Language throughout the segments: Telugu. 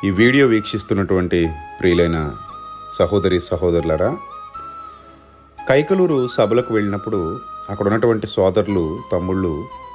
ఈ వీడియో వీక్షిస్తున్నటువంటి ప్రియులైన సహోదరి సహోదరులరా కైకలూరు సభలకు వెళ్ళినప్పుడు అక్కడ ఉన్నటువంటి సోదరులు తమ్ముళ్ళు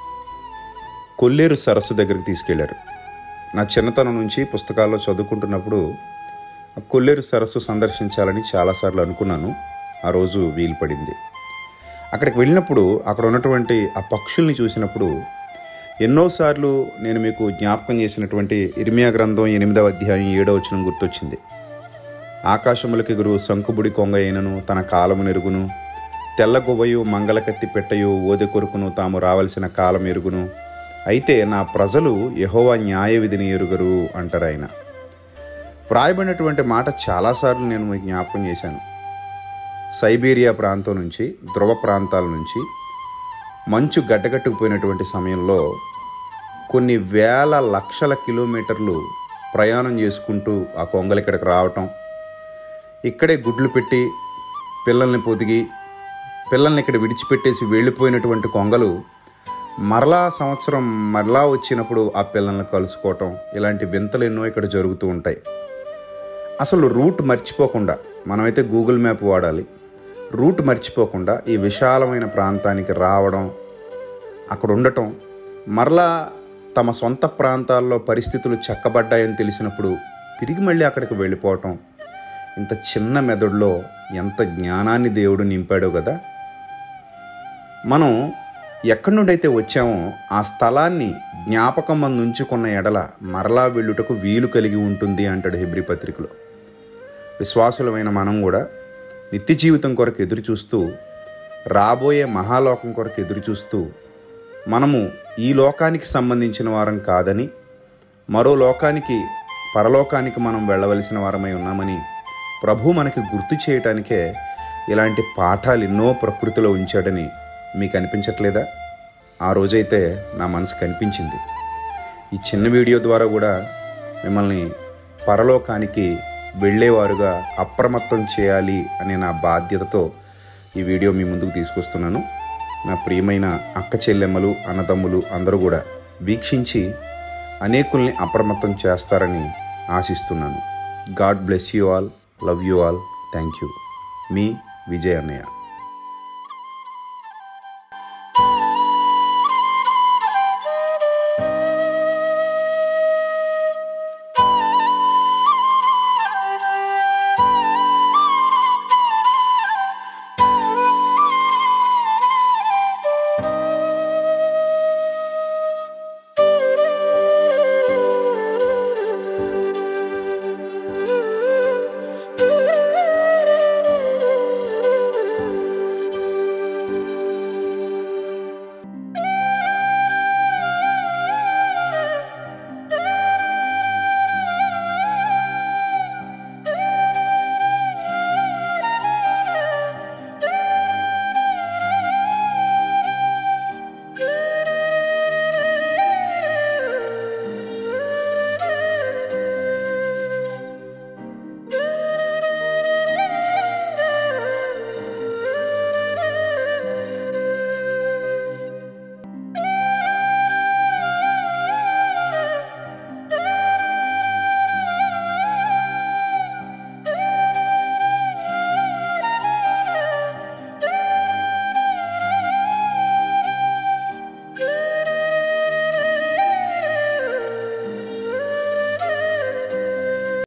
కొల్లేరు సరస్సు దగ్గరికి తీసుకెళ్లారు నా చిన్నతనం నుంచి పుస్తకాల్లో చదువుకుంటున్నప్పుడు ఆ కొల్లేరు సరస్సు సందర్శించాలని చాలాసార్లు అనుకున్నాను ఆ రోజు వీలు పడింది అక్కడికి వెళ్ళినప్పుడు అక్కడ ఉన్నటువంటి ఆ పక్షుల్ని చూసినప్పుడు ఎన్నోసార్లు నేను మీకు జ్ఞాపకం చేసినటువంటి ఇర్మియా గ్రంథం ఎనిమిదవ అధ్యాయం ఏడవ వచనం గుర్తొచ్చింది ఆకాశములకి గురు శంకుబుడి కొంగ అయినను తన కాలము నెరుగును తెల్ల గువ్వయు మంగళకత్తి పెట్టయు ఓదె కొరుకును తాము రావలసిన కాలం ఎరుగును అయితే నా ప్రజలు యహోవా న్యాయ విధిని ఎరుగరు అంటారు ఆయన వ్రాయబడినటువంటి మాట చాలాసార్లు నేను మీకు జ్ఞాపకం చేశాను సైబీరియా ప్రాంతం నుంచి ధ్రువ ప్రాంతాల నుంచి మంచు గడ్డగట్టుకుపోయినటువంటి సమయంలో కొన్ని వేల లక్షల కిలోమీటర్లు ప్రయాణం చేసుకుంటూ ఆ కొంగలు ఇక్కడికి రావటం ఇక్కడే గుడ్లు పెట్టి పిల్లల్ని పొదిగి పిల్లల్ని ఇక్కడ విడిచిపెట్టేసి వెళ్ళిపోయినటువంటి కొంగలు మరలా సంవత్సరం మరలా వచ్చినప్పుడు ఆ పిల్లల్ని కలుసుకోవటం ఇలాంటి వింతలు ఎన్నో ఇక్కడ జరుగుతూ ఉంటాయి అసలు రూట్ మర్చిపోకుండా మనమైతే గూగుల్ మ్యాప్ వాడాలి రూట్ మర్చిపోకుండా ఈ విశాలమైన ప్రాంతానికి రావడం అక్కడ ఉండటం మరలా తమ సొంత ప్రాంతాల్లో పరిస్థితులు చక్కబడ్డాయని తెలిసినప్పుడు తిరిగి మళ్ళీ అక్కడికి వెళ్ళిపోవటం ఇంత చిన్న మెదడులో ఎంత జ్ఞానాన్ని దేవుడు నింపాడో కదా మనం ఎక్కడి నుండైతే వచ్చామో ఆ స్థలాన్ని జ్ఞాపకం మందు ఉంచుకున్న ఎడల మరలా వెళ్ళుటకు వీలు కలిగి ఉంటుంది అంటాడు హెబ్రి పత్రికలో విశ్వాసులమైన మనం కూడా నిత్య జీవితం కొరకు ఎదురు చూస్తూ రాబోయే మహాలోకం కొరకు ఎదురు చూస్తూ మనము ఈ లోకానికి సంబంధించిన వారం కాదని మరో లోకానికి పరలోకానికి మనం వెళ్ళవలసిన వారమై ఉన్నామని ప్రభు మనకి గుర్తు చేయటానికే ఇలాంటి పాఠాలు ఎన్నో ప్రకృతిలో ఉంచాడని మీకు అనిపించట్లేదా ఆ రోజైతే నా మనసు కనిపించింది ఈ చిన్న వీడియో ద్వారా కూడా మిమ్మల్ని పరలోకానికి వెళ్ళేవారుగా అప్రమత్తం చేయాలి అనే నా బాధ్యతతో ఈ వీడియో మీ ముందుకు తీసుకొస్తున్నాను నా ప్రియమైన అక్క చెల్లెమ్మలు అన్నదమ్ములు అందరూ కూడా వీక్షించి అనేకుల్ని అప్రమత్తం చేస్తారని ఆశిస్తున్నాను God bless you all love you all thank you మీ విజయ్ అన్నయ్య